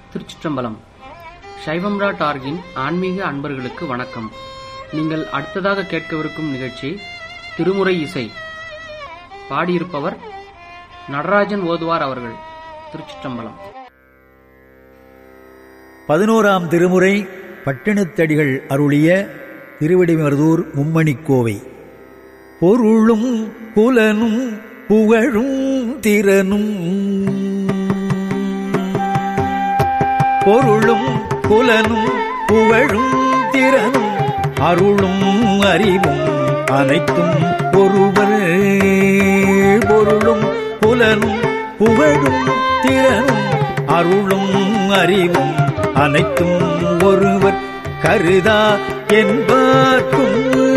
திருச்சிற்றம்பலம் சைவம்ரா டார்கின் ஆன்மீக அன்பர்களுக்கு வணக்கம் நீங்கள் அடுத்ததாக கேட்கவிருக்கும் நிகழ்ச்சி திருமுறை இசை பாடியிருப்பவர் நடராஜன் ஓதுவார் அவர்கள் திருச்சிற்றம்பலம் பதினோராம் திருமுறை பட்டினத்தடிகள் அருளிய திருவிடைமருதூர் மும்மணிக்கோவை பொருளும் புலனும் புகழும் திறனும் பொருளும் புலனும் புகழும் திறனும் அருளும் அறிவும் அனைத்தும் ஒருவர் பொருளும் புலனும் புகழும் திறனும் அருளும் அறிவும் அனைத்தும் ஒருவர் கருதா என்பார்க்கும்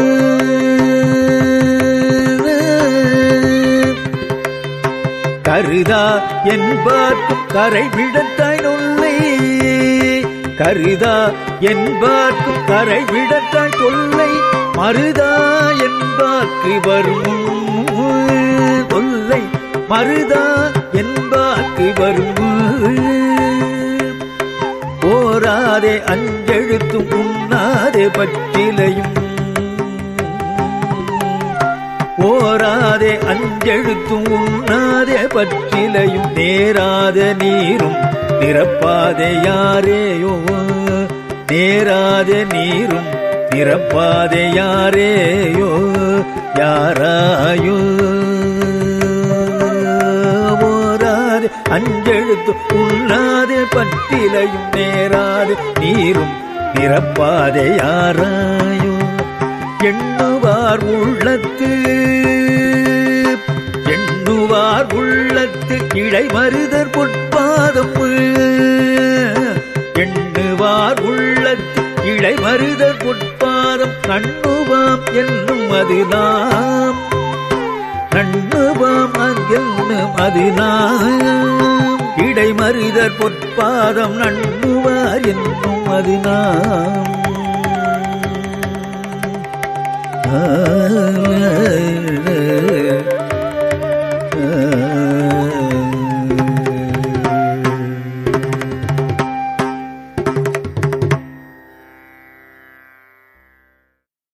கருதா என்பார்க்கும் கரை விடத்தாய் நொல்லை கருதா என்பார்க்கும் கரை விடத்தாய் தொல்லை மருதா என்பார்க்கு வரும் தொல்லை மருதா என்பார்க்கு வரும் ஓராதே அஞ்செழுத்தும் உண்ணாதே பற்றிலையும் ஓராதே அஞ்செழுத்தும் உண்ணாதே பற்றிலையும் நேராத நீரும் நிரப்பாதே யாரேயோ நேராத நீரும் நிரப்பாதே யாரேயோ யாராயோ ஓராதே அஞ்செழுத்து உண்ணாதே பற்றிலையும் நேராது நீரும் நிரப்பாதே யாராயோ எண்ணுவார் உள்ளத்து எண்ணுவார் உள்ளத்து இடைமருதர் பொற்பாதம் எண்ணுவார் உள்ளத்து இடைமருதர் பொற்பாதம் நண்ணுவாம் என்னும் அது நாம் நண்ணுவாம் என்னும் அது நாம் இடைமருதர் பொற்பாதம் நண்ணுவார் என்னும் அது நாம் ஆ